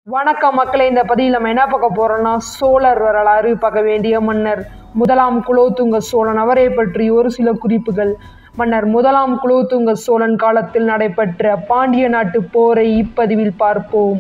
வணக்கம் மக்களே இந்த பதிவில் நம்ம என்ன பார்க்க போறோம்னா சோழர் வரலாறு பார்க்க வேண்டிய மன்னர் முதலாம் குலோத்துங்க சோழன் அவரை பற்றி ஒரு சில குறிப்புகள் மன்னர் முதலாம் குலோத்துங்க சோழன் காலத்தில் நடைபெற்ற பாண்டிய நாட்டு போரை இப்பதிவில் பார்ப்போம்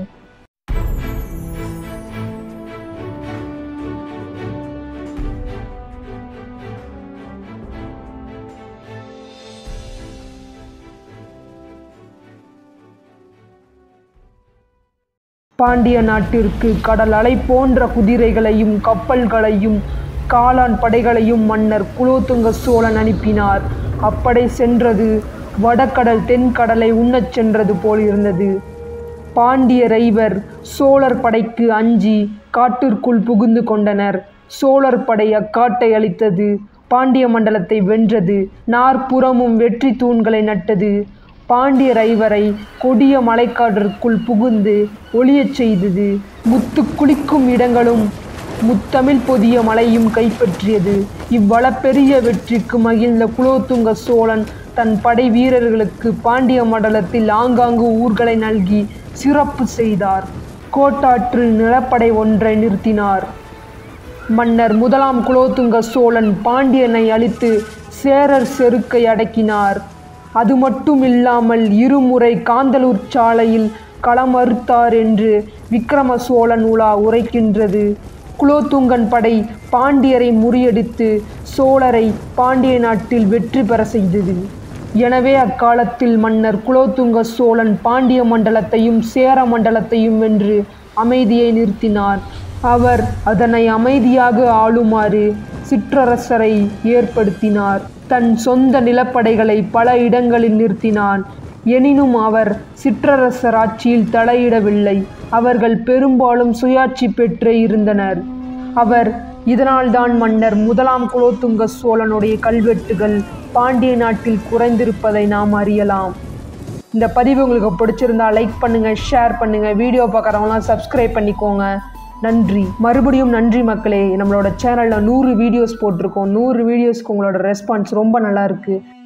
பாண்டிய நாட்டிற்கு கடல் அலை போன்ற குதிரைகளையும் கப்பல்களையும் காளான் படைகளையும் மன்னர் குலோத்துங்க சோழன் அனுப்பினார் அப்படை சென்றது வடகடல் தென்கடலை உண்ணச் சென்றது போல் இருந்தது பாண்டிய ரைவர் சோழர் படைக்கு அஞ்சி காட்டிற்குள் புகுந்து கொண்டனர் சோழர் படை அக்காட்டை அளித்தது பாண்டிய மண்டலத்தை வென்றது நாற்புறமும் வெற்றி தூண்களை நட்டது பாண்டிய ரைவரை கொடிய மலைக்காட்டிற்குள் புகுந்து ஒளியச் செய்தது முத்து குளிக்கும் இடங்களும் முத்தமிழ் பொதிய மலையும் கைப்பற்றியது இவ்வளப்பெரிய வெற்றிக்கு மகிழ்ந்த குலோத்துங்க சோழன் தன் படை வீரர்களுக்கு பாண்டிய மண்டலத்தில் ஆங்காங்கு ஊர்களை நல்கி சிறப்பு செய்தார் கோட்டாற்றில் நிலப்படை ஒன்றை நிறுத்தினார் மன்னர் முதலாம் குலோத்துங்க சோழன் பாண்டியனை அழித்து சேரர் செருக்கை அடக்கினார் அது மட்டும் இல்லாமல் இருமுறை காந்தலூர் சாலையில் களமறுத்தார் என்று விக்ரம சோழன் உலா உரைக்கின்றது குலோத்துங்கன் படை பாண்டியரை முறியடித்து சோழரை பாண்டிய நாட்டில் வெற்றி பெற செய்தது எனவே அக்காலத்தில் மன்னர் குலோத்துங்க சோழன் பாண்டிய மண்டலத்தையும் சேர மண்டலத்தையும் வென்று அமைதியை நிறுத்தினார் அவர் அதனை அமைதியாக ஆளுமாறு சிற்றரசரை ஏற்படுத்தினார் தன் சொந்த நிலப்படைகளை பல இடங்களில் நிறுத்தினான் எனினும் அவர் சிற்றரசர் ஆட்சியில் தலையிடவில்லை அவர்கள் பெரும்பாலும் சுயாட்சி பெற்றே இருந்தனர் அவர் இதனால்தான் மன்னர் முதலாம் குலோத்துங்க சோழனுடைய கல்வெட்டுகள் பாண்டிய நாட்டில் குறைந்திருப்பதை நாம் அறியலாம் இந்த பதிவு உங்களுக்கு பிடிச்சிருந்தா லைக் பண்ணுங்கள் ஷேர் பண்ணுங்கள் வீடியோ பார்க்குறவங்களாம் சப்ஸ்கிரைப் பண்ணிக்கோங்க நன்றி மறுபடியும் நன்றி மக்களே நம்மளோட சேனலில் நூறு வீடியோஸ் போட்டிருக்கோம் நூறு வீடியோஸ்க்கு உங்களோட ரெஸ்பான்ஸ் ரொம்ப நல்லா இருக்குது